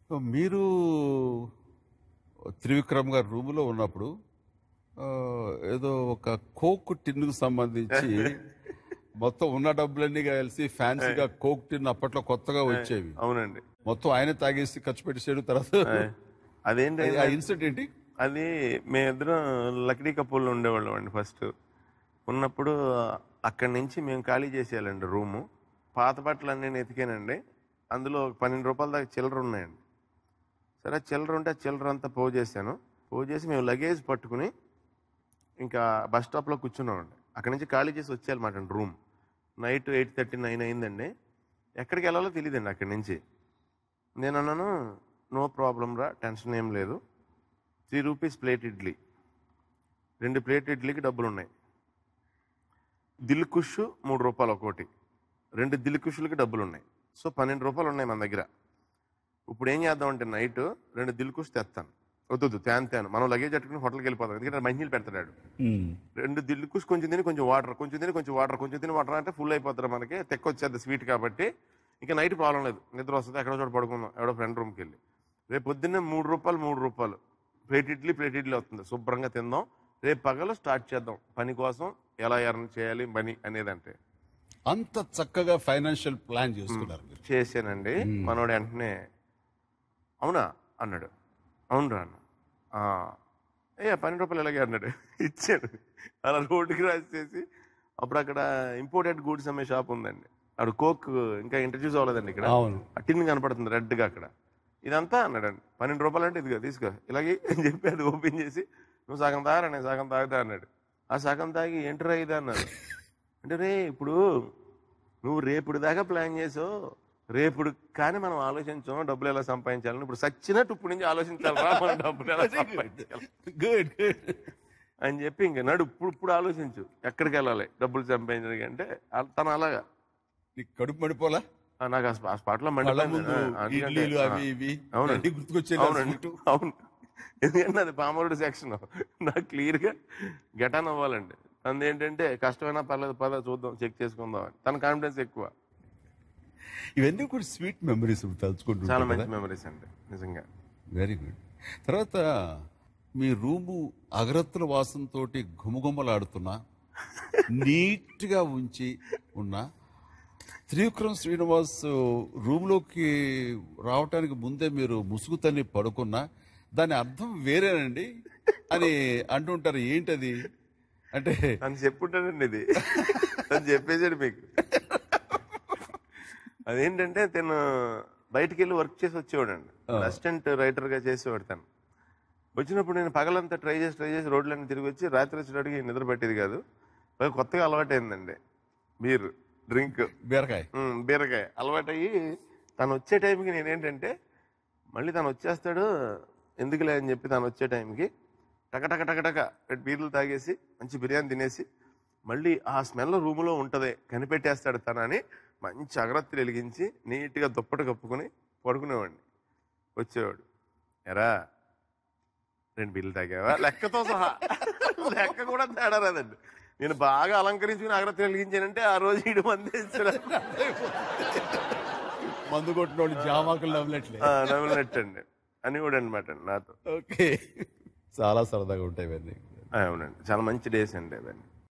మీరు త్రివిక్రమ్ గారి రూములో ఉన్నప్పుడు ఆ, ఏదో ఒక కోక్ టిన్నుకు సంబంధించి మొత్తం ఉన్న డబ్బులన్నీ కలిసి ఫ్యాన్సీగా కోక్ టిన్ అప్పట్లో కొత్తగా వచ్చేవి అవునండి మొత్తం ఆయన తాగేసి ఖర్చు పెట్టేసాడు తర్వాత అదేంటి ఆ ఇన్సిడెంట్ ఏంటి అది మేమిద్దరం లక్డీ కపూర్లో ఉండేవాళ్ళం అండి ఫస్ట్ ఉన్నప్పుడు అక్కడి నుంచి మేము ఖాళీ చేసేయాలండి రూము పాత బట్టలు అన్నీ ఎతికానండి అందులో ఒక పన్నెండు రూపాయల దాకా చిల్లర ఉన్నాయండి సరే ఆ చిల్లర ఉంటే ఆ చిల్లర అంతా పోగు చేశాను పోగు చేసి మేము లగేజ్ పట్టుకుని ఇంకా బస్ స్టాప్లో కూర్చున్నామండి అక్కడి నుంచి ఖాళీ చేసి వచ్చేయాలన్నమాట room night eight thirty nine అయిందండి ఎక్కడికి వెళ్ళాలో తెలియదండి అక్కడి నుంచి నేను అన్నాను నో ప్రాబ్లం రా టెన్షన్ ఏం లేదు త్రీ రూపీస్ ప్లేట్ ఇడ్లీ రెండు ప్లేట్ ఇడ్లీకి డబ్బులు ఉన్నాయి దిల్ కుష్ మూడు రూపాయలు ఒక్కోటి రెండు దిల్ కుషులకి డబ్బులు ఉన్నాయి సో పన్నెండు రూపాయలు ఉన్నాయి మన దగ్గర ఇప్పుడు ఏం చేద్దామంటే నైట్ రెండు దిల్ కుష్ తెస్తాను వద్దు తేను తేను మనం లగేజ్ పెట్టుకుని హోటల్కి వెళ్ళిపోతాం ఎందుకంటే మంచినీళ్ళు పెడతాడు రెండు దిల్లు కుష్ కొంచెం తిని కొంచెం వాటర్ కొంచెం తిని కొంచెం వాటర్ కొంచెం తిని వాటర్ అంటే ఫుల్ అయిపోతారు మనకి తెక్క వచ్చేది స్వీట్ కాబట్టి ఇంకా నైట్ ప్రాబ్లం లేదు నిద్ర వస్తుంది ఎక్కడో చోట పడుకుందాం ఎవడో ఫ్రెండ్ రూమ్కి వెళ్ళి రేపు పొద్దున్నే మూడు రూపాయలు మూడు రూపాయలు ప్లేట్ ఇడ్లీ ప్లేట్ ఇడ్లీ అవుతుంది శుభ్రంగా తిందాం రేపు పగలు స్టార్ట్ చేద్దాం పని కోసం ఎలా ఎర్న్ చేయాలి పని అనేదంటే అంత చక్కగా ఫైనాన్షియల్ ప్లాన్ చేసుకున్నారు మీరు చేశానండి మనోడు వెంటనే అవునా అన్నాడు అవునరా అన్న "ఆ, ఏ పన్నెండు రూపాయలు ఎలాగే అన్నాడు ఇచ్చాడు అలా రోడ్డుకి రాసేసి అప్పుడు అక్కడ ఇంపోర్టెడ్ గూడ్స్ అమ్మే షాప్ ఉందండి అక్కడ కోక్ ఇంకా ఇంట్రడ్యూస్ అవ్వలేదండి ఇక్కడ అవును ఆ టిన్ కనపడుతుంది రెడ్గా అక్కడ ఇదంతా అన్నాడండి పన్నెండు రూపాయలు అంటే ఇదిగో తీసుకో ఇలాగే అని చెప్పి అది ఓపెన్ చేసి నువ్వు సగం తాగరా నేను సగం తాగుతా అన్నాడు ఆ సగం తాగి ఏంటరా ఇది అన్నాడు అంటే రే ఇప్పుడు నువ్వు రేపుడు దాకా ప్లాన్ చేసావు రేపుడు కానీ మనం ఆలోచించాం డబ్బులు ఎలా సంపాదించాలని ఇప్పుడు సచ్చినట్టు ఇప్పుడు నుంచి ఆలోచించాలి మనం డబ్బులు ఎలా సంపాదించాలి గుడ్ గుడ్ అని చెప్పి ఇంక నడు ఇప్పుడు ఇప్పుడు ఆలోచించు ఎక్కడికి వెళ్ళాలి డబ్బులు సంపాదించడానికి అంటే ఆ- తను అలాగా నీకు కడుపు మడిపోలా ఆ, నాకు ఆ స్పా- ఆ స్పాట్లో కళ్ళ మండిపోయింది. ముందు ఆ, అందుకంటే- ఇడ్లీలు ఆ. అవి ఇవి అవునండి. అన్నీ గుర్తుకొచ్చేది అవునండి అసలు. అవును ఎందుకంటే అది పామరుడు సెక్షన్ నాకు క్లియర్గా గెటాన్ అవ్వాలండి తనది ఏంటంటే కష్టమైనా పర్లేదు పద చూద్దాం చెక్ చేసుకుందాం అని తన కాన్ఫిడెన్స్ ఎక్కువ ఇవన్నీ కూడా స్వీట్ మెమరీస్ చాలా తలుచుకుంటూ మంచి మెమరీస్ అండి నిజంగా వెరీ గుడ్ తర్వాత మీ రూము అగరత్తుల వాసనతో ఘుమఘుమలాడుతున్నా నీట్ గా ఉంచి ఉన్న త్రివిక్రమ్ శ్రీనివాస్ రూమ్లోకి రావటానికి ముందే మీరు ముసుగు తన్ని పడుకున్నా దాని అర్థం వేరేనండి అని అంటుంటారు ఏంటది అంటే తను చెప్పుంటానండి ఇది తను చెప్పేసాడు మీకు అదేంటంటే తను బయటికి వెళ్ళి వర్క్ చేసి వచ్చేవాడండి అసిస్టెంట్ రైటర్ గా చేసేవాడు తను వచ్చినప్పుడు నేను పగలంతా ట్రై చేసి ట్రై చేసి రోడ్లన్నీ తిరిగి వచ్చి రాత్రి వచ్చేటడికి నిద్ర పట్టేది కాదు పైగా కొత్తగా అలవాటైందండి బీర్ డ్రింక్ బీరకాయ ఉమ్, బీరకాయ అలవాటయ్యి తను వచ్చే టైంకి నేనేంటంటే మళ్ళీ తను వచ్చేస్తాడు ఎందుకులే అని చెప్పి తను వచ్చే టైంకి టక టక టక టక రెండు బీర్లు తాగేసి మంచి బిర్యానీ తినేసి మళ్ళీ ఆ స్మెల్ రూములో ఉంటదే కనిపెట్టేస్తాడు తను అని మంచి అగరత్తులు వెలిగించి నీట్గా దుప్పటి కప్పుకొని పడుకునేవాడిని వచ్చేవాడు ఎరా రెండు బిల్లు తాగావా లెక్కతో సహా లెక్క కూడా తేడా రాదండి నేను బాగా అలంకరించుకుని అగరత్తులు వెలిగించానంటే ఆ రోజు ఇటు మంది మందు కొట్టిన వాళ్ళు జామాకులు నవ్వులట్లే నవ్వులనట్టండి అని కూడా అనమాట నాతో ఓకే చాలా సరదాగా ఉంటాయి ఇవన్నీ ఆ, అవునండి చాలా మంచి డేస్ అండి అవన్నీ